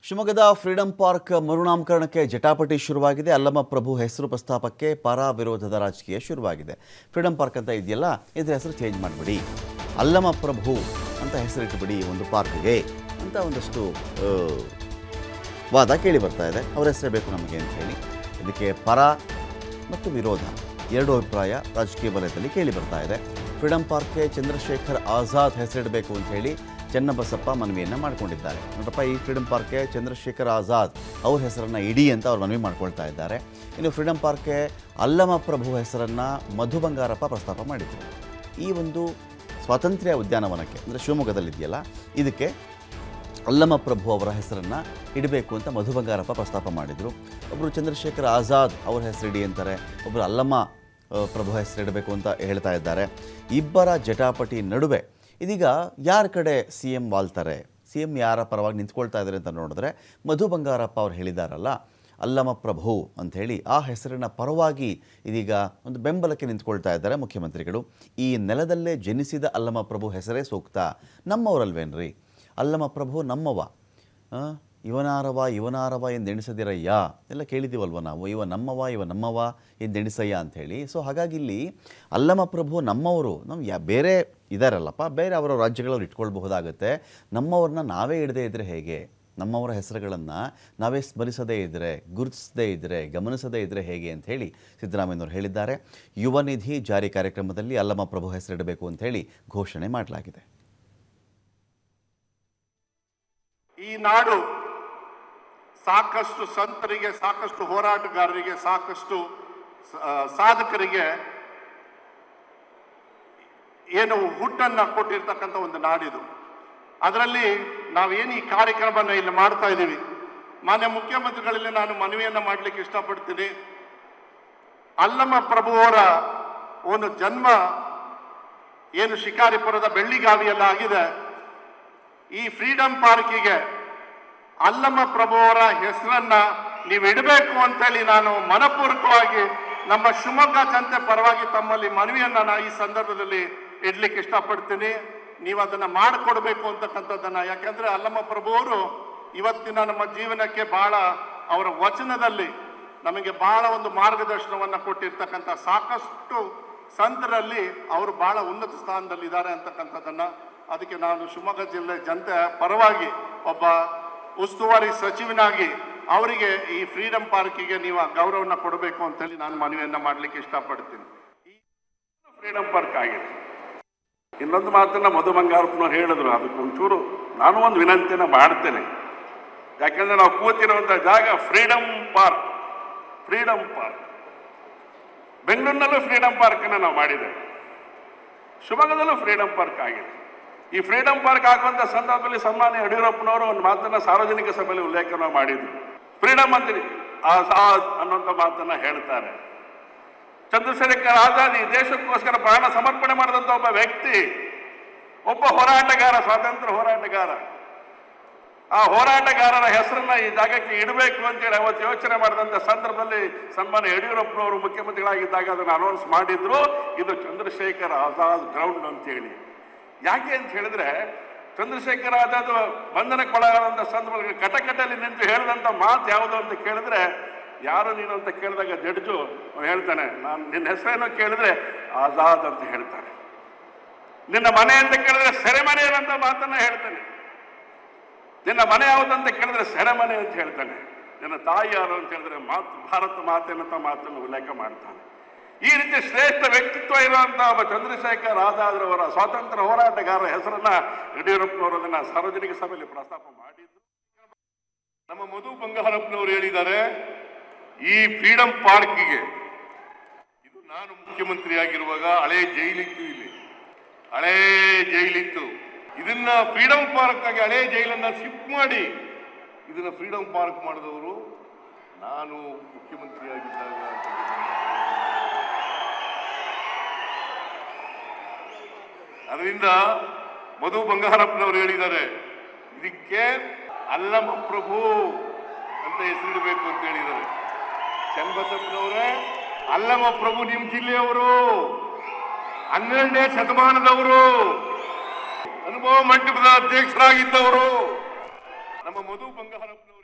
ಶಿವಮೊಗ್ಗದ freedom park ಮರುನಾಮಕರಣಕ್ಕೆ ಜಟಾಪಟಿ ಶುರುವಾಗಿದೆ ಅಲ್ಲಮ ಪ್ರಭು ಹೆಸರು ಪ್ರಸ್ತಾಪಕ್ಕೆ ಪರ ವಿರೋಧದ ರಾಜಕೀಯ ಶುರುವಾಗಿದೆ ಫ್ರೀಡಂ ಪಾರ್ಕ್ ಅಂತ ಇದೆಯಲ್ಲ ಇದ್ರ ಹೆಸರು ಚೇಂಜ್ ಮಾಡಿಬಿಡಿ ಅಲ್ಲಮ ಪ್ರಭು ಅಂತ ಹೆಸರಿಟ್ಟುಬಿಡಿ ಒಂದು ಪಾರ್ಕ್ಗೆ ಅಂತ ಒಂದಷ್ಟು ಆ, ವಾದ ಕೇಳಿ ಬರ್ತಾ ಇದೆ ಅವ್ರ ಹೆಸರೇ ಬೇಕು ನಮಗೆ ಅಂತ ಹೇಳಿ ಇದಕ್ಕೆ ಪರ ಮತ್ತು ವಿರೋಧ ಎರಡು ಅಭಿಪ್ರಾಯ ರಾಜಕೀಯ ವಲಯದಲ್ಲಿ ಕೇಳಿ ಬರ್ತಾ ಇದೆ ಫ್ರೀಡಂ ಪಾರ್ಕ್ಗೆ ಚಂದ್ರಶೇಖರ್ ಆಜಾದ್ ಹೆಸರಿಡಬೇಕು ಅಂತ ಹೇಳಿ ಚನ್ನಬಸಪ್ಪ ಮನವಿಯನ್ನು ಮಾಡ್ಕೊಂಡಿದ್ದಾರೆ ನೋಡಪ್ಪ ಈ ಫ್ರೀಡಂ ಪಾರ್ಕ್ಗೆ ಚಂದ್ರಶೇಖರ್ ಆಜಾದ್ ಅವ್ರ ಹೆಸರನ್ನು ಇಡಿ ಅಂತ ಅವ್ರು ಮನವಿ ಮಾಡ್ಕೊಳ್ತಾ ಇದ್ದಾರೆ ಇನ್ನು ಫ್ರೀಡಂ ಪಾರ್ಕ್ಗೆ ಅಲ್ಲಮ ಪ್ರಭು ಹೆಸರನ್ನು ಮಧು ಬಂಗಾರಪ್ಪ ಪ್ರಸ್ತಾಪ ಮಾಡಿದರು ಈ ಒಂದು ಸ್ವಾತಂತ್ರ್ಯ ಉದ್ಯಾನವನಕ್ಕೆ ಅಂದರೆ ಶಿವಮೊಗ್ಗದಲ್ಲಿದೆಯಲ್ಲ ಇದಕ್ಕೆ ಅಲ್ಲಮ ಪ್ರಭು ಅವರ ಹೆಸರನ್ನು ಇಡಬೇಕು ಅಂತ ಮಧು ಬಂಗಾರಪ್ಪ ಪ್ರಸ್ತಾಪ ಮಾಡಿದರು ಒಬ್ಬರು ಚಂದ್ರಶೇಖರ್ ಆಜಾದ್ ಅವ್ರ ಹೆಸರಿಡಿ ಅಂತಾರೆ ಒಬ್ಬರು ಅಲ್ಲಮ್ಮ ಆ, ಪ್ರಭು ಹೆಸರಿಡಬೇಕು ಅಂತ ಹೇಳ್ತಾ ಇದ್ದಾರೆ ಇಬ್ಬರ ಜಟಾಪಟಿ ನಡುವೆ ಇದೀಗ ಯಾರ ಕಡೆ ಸಿ ಎಂ ವಾಲ್ತಾರೆ ಸಿ ಎಂ ಯಾರ ಪರವಾಗಿ ನಿಂತ್ಕೊಳ್ತಾ ಇದ್ದಾರೆ ಅಂತ ನೋಡಿದ್ರೆ ಮಧು ಬಂಗಾರಪ್ಪ ಅವ್ರು ಹೇಳಿದಾರಲ್ಲ ಅಲ್ಲಮ ಪ್ರಭು ಅಂಥೇಳಿ ಆ ಹೆಸರಿನ ಪರವಾಗಿ ಇದೀಗ ಒಂದು ಬೆಂಬಲಕ್ಕೆ ನಿಂತ್ಕೊಳ್ತಾ ಇದ್ದಾರೆ ಮುಖ್ಯಮಂತ್ರಿಗಳು ಈ ನೆಲದಲ್ಲೇ ಜನಿಸಿದ ಅಲ್ಲಮ ಪ್ರಭು ಹೆಸರೇ ಸೂಕ್ತ ನಮ್ಮವರಲ್ವೇನ್ರಿ ಅಲ್ಲಮ ಪ್ರಭು ನಮ್ಮವ ಆ, ಇವನಾರವ ಇವನಾರವ ಎಂದೆಣಿಸದಿರಯ್ಯ ಎಲ್ಲ ಕೇಳಿದ್ದೀವಲ್ವ ನಾವು ಇವ ನಮ್ಮವ ಇವ ನಮ್ಮವ ಎಂದೆಣಿಸಯ್ಯ ಅಂಥೇಳಿ ಸೊ ಹಾಗಾಗಿ ಇಲ್ಲಿ ಅಲ್ಲಮ ಪ್ರಭು ನಮ್ಮವರು ನಾವು ಯಾ ಬೇರೆ ಇದಾರಲ್ಲಪ್ಪ ಬೇರೆ ಅವರ ರಾಜ್ಯಗಳವ್ರು ಇಟ್ಕೊಳ್ಬಹುದಾಗುತ್ತೆ ನಮ್ಮವ್ರನ್ನ ನಾವೇ ಇಡದೇ ಇದ್ದರೆ ಹೇಗೆ ನಮ್ಮವರ ಹೆಸರುಗಳನ್ನು ನಾವೇ ಸ್ಮರಿಸದೇ ಇದ್ದರೆ ಗುರುತಿಸದೇ ಇದ್ದರೆ ಗಮನಿಸದೇ ಇದ್ದರೆ ಹೇಗೆ ಅಂತ ಹೇಳಿ ಸಿದ್ದರಾಮಯ್ಯನವರು ಹೇಳಿದ್ದಾರೆ ಯುವ ನಿಧಿ ಜಾರಿ ಕಾರ್ಯಕ್ರಮದಲ್ಲಿ ಅಲ್ಲಮ ಪ್ರಭು ಹೆಸರಿಡಬೇಕು ಅಂತ ಹೇಳಿ ಘೋಷಣೆ ಮಾಡಲಾಗಿದೆ ಈ ನಾಡು ಸಾಕಷ್ಟು ಸಂತರಿಗೆ ಸಾಕಷ್ಟು ಹೋರಾಟಗಾರರಿಗೆ ಸಾಕಷ್ಟು ಸ- ಆ, ಸಾಧಕರಿಗೆ ಏನು ಹುಟ್ಟನ್ನ ಕೊಟ್ಟಿರ್ತಕ್ಕಂಥ ಒಂದು ನಾಡಿದು ಅದರಲ್ಲಿ ನಾವೇನು ಈ ಕಾರ್ಯಕ್ರಮನ ಇಲ್ಲಿ ಮಾಡ್ತಾ ಇದ್ದೀವಿ ಮಾನ್ಯ ಮುಖ್ಯಮಂತ್ರಿಗಳಲ್ಲಿ ನಾನು ಮನವಿಯನ್ನ ಮಾಡಲಿಕ್ಕೆ ಇಷ್ಟಪಡ್ತೀನಿ ಅಲ್ಲಮ ಪ್ರಭುವರ ಒಂದು ಜನ್ಮ ಏನು ಶಿಕಾರಿಪುರದ ಬೆಳ್ಳಿಗಾವಿಯಲ್ಲಿ ಆಗಿದೆ ಈ ಫ್ರೀಡಂ ಪಾರ್ಕಿಗೆ ಅಲ್ಲಮ ಪ್ರಭುವರ ಹೆಸರನ್ನ ನೀವು ಇಡಬೇಕು ಅಂತೇಳಿ ನಾನು ಮನಪೂರ್ವಕವಾಗಿ ನಮ್ಮ ಶಿವಮೊಗ್ಗ ಜನತೆ ಪರವಾಗಿ ತಮ್ಮಲ್ಲಿ ಮನವಿಯನ್ನ ನಾನು ಈ ಸಂದರ್ಭದಲ್ಲಿ ಇಡ್ಲಿಕ್ಕೆ ಇಷ್ಟಪಡ್ತೀನಿ ನೀವು ಅದನ್ನ ಮಾಡಿಕೊಡ್ಬೇಕು ಅಂತಕ್ಕಂಥದ್ದನ್ನ ಯಾಕಂದ್ರೆ ಅಲ್ಲಮ ಪ್ರಭುವರು ಇವತ್ತಿನ ನಮ್ಮ ಜೀವನಕ್ಕೆ ಬಹಳ ಅವರ ವಚನದಲ್ಲಿ ನಮಗೆ ಬಹಳ ಒಂದು ಮಾರ್ಗದರ್ಶನವನ್ನ ಕೊಟ್ಟಿರ್ತಕ್ಕಂಥ ಸಾಕಷ್ಟು ಸಂತರಲ್ಲಿ ಅವರು ಬಹಳ ಉನ್ನತ ಸ್ಥಾನದಲ್ಲಿ ಇದ್ದಾರೆ ಅಂತಕ್ಕಂಥದ್ದನ್ನ ಅದಕ್ಕೆ ನಾನು ಶಿವಮೊಗ್ಗ ಜಿಲ್ಲೆ ಜನತೆ ಪರವಾಗಿ ಒಬ್ಬ ಉಸ್ತುವಾರಿ ಸಚಿವನಾಗಿ ಅವರಿಗೆ ಈ ಫ್ರೀಡಂ ಪಾರ್ಕಿಗೆ ನೀವು ಆ ಗೌರವನ ಕೊಡಬೇಕು ಅಂತೇಳಿ ನಾನು ಮನವಿಯನ್ನ ಮಾಡಲಿಕ್ಕೆ ಇಷ್ಟಪಡ್ತೀನಿ ಈ ಫ್ರೀಡಂ ಪಾರ್ಕ್ ಆಗಿದೆ ಇನ್ನೊಂದು ಮಾತನ್ನ ಮಧು ಬಂಗಾರಪ್ಪನವ್ರು ಹೇಳಿದ್ರು ಅದಕ್ಕೆ ಒಂಚೂರು ನಾನು ಒಂದು ವಿನಂತಿನ ಮಾಡ್ತೇನೆ ಯಾಕಂದ್ರೆ ನಾವು ಕೂತಿರುವಂತ ಜಾಗ ಫ್ರೀಡಂ ಪಾರ್ಕ್ ಫ್ರೀಡಂ ಪಾರ್ಕ್ ಬೆಂಗಳೂರಿನಲ್ಲೂ ಫ್ರೀಡಂ ಪಾರ್ಕನ್ನು ನಾವು ಮಾಡಿದ್ದೇವೆ ಶಿವಮೊಗ್ಗದಲ್ಲೂ ಫ್ರೀಡಂ ಪಾರ್ಕ್ ಆಗಿದೆ ಈ ಫ್ರೀಡಂ ಪಾರ್ಕ್ ಆಗುವಂತ ಸಂದರ್ಭದಲ್ಲಿ ಸನ್ಮಾನ್ಯ ಯಡಿಯೂರಪ್ಪನವರು ಒಂದು ಮಾತನ್ನ ಸಾರ್ವಜನಿಕ ಸಭೆಯಲ್ಲಿ ಉಲ್ಲೇಖನ ಮಾಡಿದ್ರು ಫ್ರೀಡಂ ಅಂತೀನಿ ಆಜಾದ್ ಅನ್ನುವಂಥ ಮಾತನ್ನ ಹೇಳ್ತಾರೆ ಚಂದ್ರಶೇಖರ್ ಆಜಾದ್ ಈ ದೇಶಕ್ಕೋಸ್ಕರ ಪ್ರಾಣ ಸಮರ್ಪಣೆ ಮಾಡಿದಂಥ ಒಬ್ಬ ವ್ಯಕ್ತಿ ಒಬ್ಬ ಹೋರಾಟಗಾರ ಸ್ವಾತಂತ್ರ್ಯ ಹೋರಾಟಗಾರ ಆ ಹೋರಾಟಗಾರರ ಹೆಸರನ್ನ ಈ ಜಾಗಕ್ಕೆ ಇಡಬೇಕು ಅಂತೇಳಿ ಅವತ್ತು ಯೋಚನೆ ಮಾಡಿದಂಥ ಸಂದರ್ಭದಲ್ಲಿ ಸನ್ಮಾನ್ಯ ಯಡಿಯೂರಪ್ಪನವರು ಮುಖ್ಯಮಂತ್ರಿಗಳಾಗಿದ್ದಾಗ ಅದನ್ನು ಅನೌನ್ಸ್ ಮಾಡಿದ್ರು ಇದು ಚಂದ್ರಶೇಖರ್ ಆಜಾದ್ ಗ್ರೌಂಡ್ ಅಂತೇಳಿ ಯಾಕೆ ಅಂತ ಹೇಳಿದ್ರೆ ಚಂದ್ರಶೇಖರ್ ಆಜಾದ್ ಬಂಧನಕ್ಕೊಳಗಾದಂಥ ಸಂದರ್ಭದಲ್ಲಿ ಕಟಕಟಲ್ಲಿ ನಿಂತು ಹೇಳಿದಂಥ ಮಾತು ಯಾವುದು ಅಂತ ಕೇಳಿದ್ರೆ ಯಾರು ನೀನು ಅಂತ ಕೇಳಿದಾಗ ಜಡ್ಜು ಅವ್ನು ಹೇಳ್ತಾನೆ ನಾನು ನಿನ್ನ ಹೆಸರೇನೋ ಕೇಳಿದ್ರೆ ಆಜಾದ್ ಅಂತ ಹೇಳ್ತಾನೆ ನಿನ್ನ ಮನೆ ಅಂತ ಕೇಳಿದ್ರೆ ಸೆರೆಮನೆ ಅನ್ನೋ ಮಾತನ್ನ ಹೇಳ್ತಾನೆ ನಿನ್ನ ಮನೆ ಯಾವುದಂತ ಕೇಳಿದ್ರೆ ಸೆರೆಮನೆ ಅಂತ ಹೇಳ್ತಾನೆ ನಿನ್ನ ತಾಯಿ ಯಾರು ಅಂತ ಹೇಳಿದ್ರೆ ಮಾತು ಭಾರತ ಮಾತೆನ್ನಂತ ಮಾತನ್ನು ಉಲ್ಲೇಖ ಮಾಡ್ತಾನೆ ಈ ರೀತಿ ಶ್ರೇಷ್ಠ ವ್ಯಕ್ತಿತ್ವ ಇರುವಂತಹ ಒಬ್ಬ ಚಂದ್ರಶೇಖರ್ ಆಜಾದ್ರವರ ಸ್ವಾತಂತ್ರ್ಯ ಹೋರಾಟಗಾರರ ಹೆಸರನ್ನ ಯಡಿಯೂರಪ್ಪನವರು ಅದನ್ನ ಸಾರ್ವಜನಿಕ ಸಭೆಯಲ್ಲಿ ಪ್ರಸ್ತಾಪ ಮಾಡಿದ್ರು ನಮ್ಮ ಮಧು ಬಂಗಾರಪ್ಪನವರು ಹೇಳಿದ್ದಾರೆ ಈ ಫ್ರೀಡಂ ಪಾರ್ಕಿಗೆ ಇದು ನಾನು ಮುಖ್ಯಮಂತ್ರಿ ಆಗಿರುವಾಗ ಹಳೆ ಜೈಲಿತ್ತು ಇಲ್ಲಿ ಹಳೇ ಜೈಲಿತ್ತು ಇದನ್ನ ಫ್ರೀಡಂ ಪಾರ್ಕ್ ಆಗಿ ಹಳೆ ಜೈಲನ್ನ ಶಿಫ್ಟ್ ಮಾಡಿ ಇದನ್ನ ಫ್ರೀಡಂ ಪಾರ್ಕ್ ಮಾಡಿದವರು ನಾನು ಮುಖ್ಯಮಂತ್ರಿ ಆಗಿದ್ದಾಗ ಅಂತ ಅದರಿಂದ ಮಧು ಬಂಗಾರಪ್ಪನವರು ಹೇಳಿದ್ದಾರೆ ಇದಕ್ಕೆ ಅಲ್ಲಮ ಪ್ರಭು ಅಂತ ಹೆಸರಿಡಬೇಕು ಅಂತ ಹೇಳಿದ್ದಾರೆ ಚನ್ನಬಸಪ್ಪನವರೇ ಅಲ್ಲಮ ಪ್ರಭು ನಿಮ್ ಜಿಲ್ಲೆಯವರು ಹನ್ನೆರಡನೇ ಶತಮಾನದವರು ಅನುಭವ ಮಂಟಪದ ಅಧ್ಯಕ್ಷರಾಗಿದ್ದವರು ನಮ್ಮ ಮಧು ಬಂಗಾರಪ್ಪನವರು